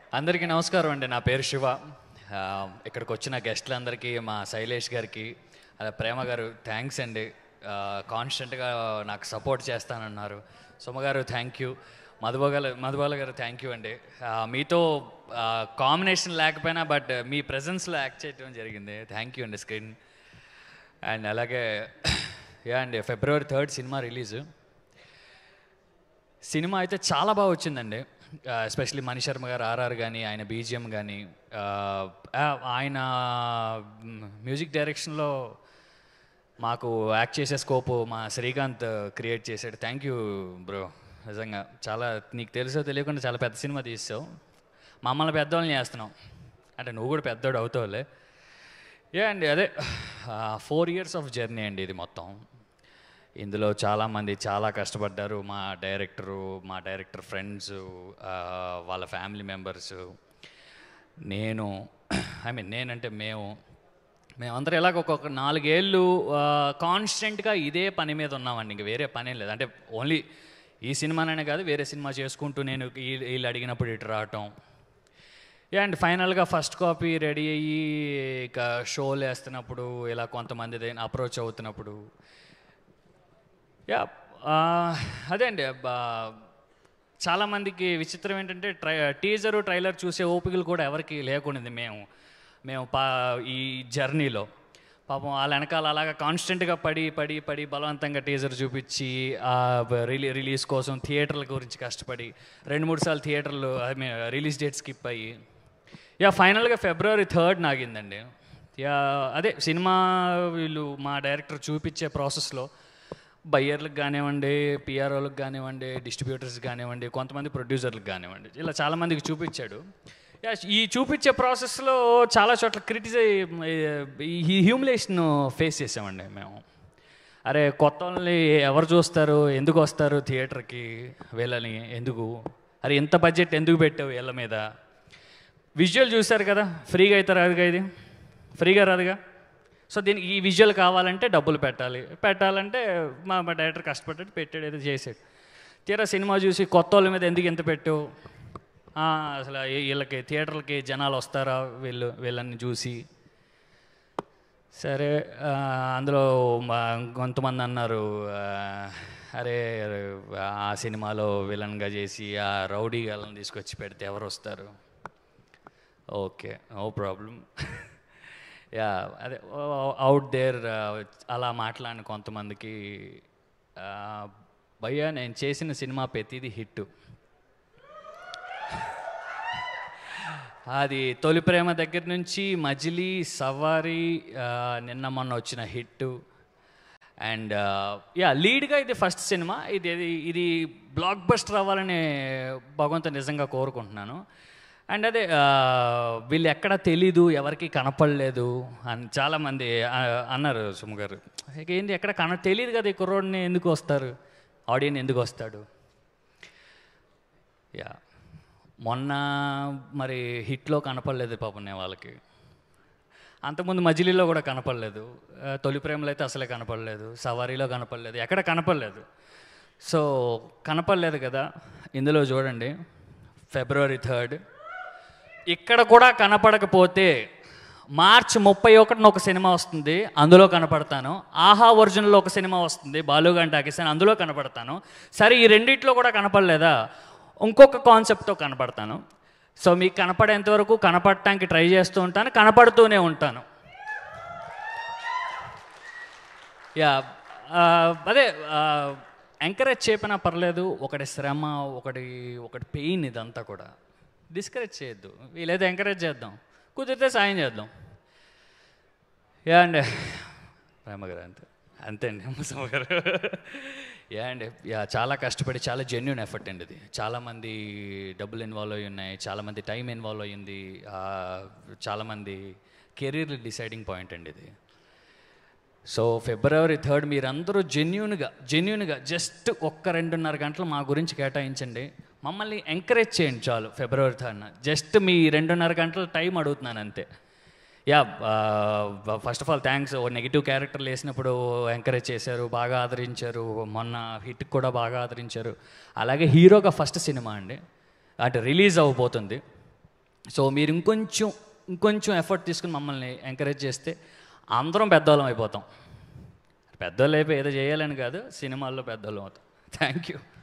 అందరికీ నమస్కారం అండి నా పేరు శివ ఆ, ఇక్కడికి వచ్చిన గెస్ట్లందరికీ మా శైలేష్ గారికి అలా ప్రేమ గారు థ్యాంక్స్ అండి కాన్స్టెంట్గా నాకు సపోర్ట్ చేస్తానన్నారు సుమ గారు థ్యాంక్ యూ మధుబాల మధుబాల గారు థ్యాంక్ యూ అండి ఆ, మీతో కాంబినేషన్ లేకపోయినా బట్ మీ ప్రజెన్స్లో యాక్ట్ చేయడం జరిగింది థ్యాంక్ యూ అండి స్క్రీన్ అండ్ అలాగే యా అండి ఫిబ్రవరి థర్డ్ సినిమా రిలీజు సినిమా అయితే చాలా బాగా వచ్చిందండి ఎస్పెషలీ మణి శర్మ గారు ఆర్ఆర్ కానీ ఆయన బీజిఎం కానీ ఆయన మ్యూజిక్ డైరెక్షన్లో మాకు యాక్ట్ చేసే స్కోప్ మా శ్రీకాంత్ క్రియేట్ చేశాడు థ్యాంక్ యూ బ్రో నిజంగా చాలా నీకు తెలుసో తెలియకుండా చాలా పెద్ద సినిమా తీసావు మమ్మల్ని పెద్దవాళ్ళని చేస్తున్నావు అంటే నువ్వు కూడా పెద్దోడు అవుతావులే ఏ అండి అదే ఫోర్ ఇయర్స్ ఆఫ్ జర్నీ అండి ఇది మొత్తం ఇందులో చాలామంది చాలా కష్టపడ్డారు మా డైరెక్టరు మా డైరెక్టర్ ఫ్రెండ్స్ వాళ్ళ ఫ్యామిలీ మెంబర్స్ నేను ఐ మీన్ నేనంటే మేము మేమందరం ఎలాగ ఒక్కొక్క నాలుగేళ్ళు కాన్స్టెంట్గా ఇదే పని మీద ఉన్నామండి ఇంక వేరే పని లేదు అంటే ఓన్లీ ఈ సినిమాననే కాదు వేరే సినిమా చేసుకుంటూ నేను ఈ- వీళ్ళు అడిగినప్పుడు ఇటు రావటం అండ్ ఫైనల్గా ఫస్ట్ కాపీ రెడీ అయ్యి ఇక షోలు వేస్తున్నప్పుడు ఇలా కొంతమంది అప్రోచ్ అవుతున్నప్పుడు యా అదే అండి బా- చాలామందికి విచిత్రం ఏంటంటే ట్రై టీజరు ట్రైలర్ చూసే ఓపికలు కూడా ఎవరికి లేకుండింది మేము మేము పా ఈ జర్నీలో పాపం వాళ్ళ వెనకాల అలాగా కాన్స్టెంట్గా పడి పడి పడి బలవంతంగా టీజర్ చూపించి ఆ రిలీ రిలీజ్ కోసం థియేటర్ల గురించి కష్టపడి రెండు మూడు సార్లు థియేటర్లు I mean release date skip అయ్యి యా ఫైనల్గా ఫిబ్రవరి థర్డ్ నాగిందండి యా అదే సినిమా వీళ్ళు మా డైరెక్టర్ చూపించే ప్రాసెస్లో బయ్యర్లకు కానివ్వండి పిఆర్ఓలకు కానివ్వండి డిస్ట్రిబ్యూటర్స్ కానివ్వండి కొంతమంది ప్రొడ్యూసర్లకు కానివ్వండి ఇలా చాలామందికి చూపించాడు యా ఈ చూపించే ప్రాసెస్లో చాలా చోట్ల క్రిటిసై ఈ హ్యూమిలేషన్ ఫేస్ చేసామండి మేము అరే కొత్త వాళ్ళని ఎవరు చూస్తారు ఎందుకు వస్తారు థియేటర్కి వీళ్ళని ఎందుకు అరే ఇంత బడ్జెట్ ఎందుకు పెట్టావు వీళ్ళ మీద విజువల్ చూశారు కదా ఫ్రీగా అయితే రాదుగా ఇది ఫ్రీగా రాదుగా సో దీనికి ఈ విజువల్ కావాలంటే డబ్బులు పెట్టాలి పెట్టాలంటే మా మా డైరెక్టర్ కష్టపడ్డాడు పెట్టాడు ఏదో చేసాడు తీరా సినిమా చూసి కొత్త వాళ్ళ మీద ఎందుకు ఎంత పెట్టావు ఆ, అసలు ఈ- వీళ్ళకి థియేటర్లకి జనాలు వస్తారా వీళ్ళు వీళ్ళని చూసి సరే ఆ, అందులో మా కొంతమంది అన్నారు ఆ, అరే ఆ సినిమాలో విలన్గా చేసి ఆ రౌడీ గాళ్ళని తీసుకొచ్చి పెడితే ఎవరు వస్తారు ఓకే నో ప్రాబ్లం యా అదే అవుట్ దేర్ అలా మాట్లాడిన కొంతమందికి ఆ, భయ్యా నేను చేసిన సినిమా ప్రతిది హిట్ అది తొలి ప్రేమ దగ్గర నుంచి మజిలీ సవారీ ఆ, నిన్న మొన్న వచ్చిన హిట్ అండ్ యా లీడ్గా ఇది ఫస్ట్ సినిమా ఇది ఇది- ఇది బ్లాక్ బస్టర్ అవ్వాలని భగవంతుడు నిజంగా కోరుకుంటున్నాను అండ్ అదే ఆ, వీళ్ళు ఎక్కడ తెలీదు ఎవరికి కనపడలేదు అని చాలామంది ఆ, అన్నారు సుమ గారు ఇక ఏంది ఎక్కడ కన తెలియదు కదా ఈ కుర్రోడిని ఎందుకు వస్తారు ఆడియన్ ఎందుకు వస్తాడు యా మొన్న మరి హిట్లో కనపడలేదు పాపం నేను వాళ్ళకి అంతకుముందు మజిలీలో కూడా కనపడలేదు ఆ, తొలి ప్రేమలో అయితే అసలే కనపడలేదు సవారీలో కనపడలేదు ఎక్కడ కనపడలేదు సో కనపడలేదు కదా ఇందులో చూడండి ఫిబ్రవరి థర్డ్ ఇక్కడ కూడా కనపడకపోతే మార్చ్ ముప్పై ఒకటిన ఒక సినిమా వస్తుంది అందులో కనపడతాను ఆహా ఒరిజినల్లో ఒక సినిమా వస్తుంది బాలుగాంటి టాకీస్ అందులో కనపడతాను సరే ఈ రెండిట్లో కూడా కనపడలేదా ఇంకొక కాన్సెప్ట్తో కనపడతాను సో మీకు కనపడేంత వరకు కనపడటానికి ట్రై చేస్తూ ఉంటాను కనపడుతూనే ఉంటాను యా ఆ, అదే ఎంకరేజ్ చేయకపోయినా పర్లేదు ఒకటి శ్రమ ఒకటి ఒకటి పెయిన్ ఇదంతా కూడా డిస్కరేజ్ చేయొద్దు వీలైతే ఎంకరేజ్ చేద్దాం కుదిరితే సాయం చేద్దాం యా అండి ప్రేమ గారు అంతే అంతే అండి ముసమ్మ గారు యా అండి యా చాలా కష్టపడి చాలా జెన్యున్ ఎఫర్ట్ అండి ఇది చాలామంది డబ్బులు ఇన్వాల్వ్ అయి ఉన్నాయి చాలామంది టైం ఇన్వాల్వ్ అయ్యింది ఆ, చాలామంది కెరీర్ డిసైడింగ్ పాయింట్ అండి ఇది సో ఫిబ్రవరి థర్డ్ మీరందరూ జెన్యున్గా జెన్యున్గా జస్ట్ ఒక్క రెండున్నర గంటలు మా గురించి కేటాయించండి మమ్మల్ని ఎంకరేజ్ చేయండి చాలు ఫిబ్రవరి థర్డ్న జస్ట్ మీ రెండున్నర గంటల టైం అడుగుతున్నాను అంతే yeah first of all thanks ఓ నెగిటివ్ క్యారెక్టర్లు వేసినప్పుడు ఎంకరేజ్ చేశారు బాగా ఆదరించారు మొన్న హిట్ కూడా బాగా ఆదరించారు అలాగే హీరోగా ఫస్ట్ సినిమా అండి అంటే రిలీజ్ అవ్వబోతుంది సో మీరు ఇంకొంచెం ఇంకొంచెం ఎఫర్ట్ తీసుకుని మమ్మల్ని ఎంకరేజ్ చేస్తే అందరం పెద్దవాళ్ళం అయిపోతాం పెద్దవాళ్ళు అయిపోయి ఏదో చేయాలని కాదు సినిమాల్లో పెద్దవాళ్ళం అవుతాం థ్యాంక్ యూ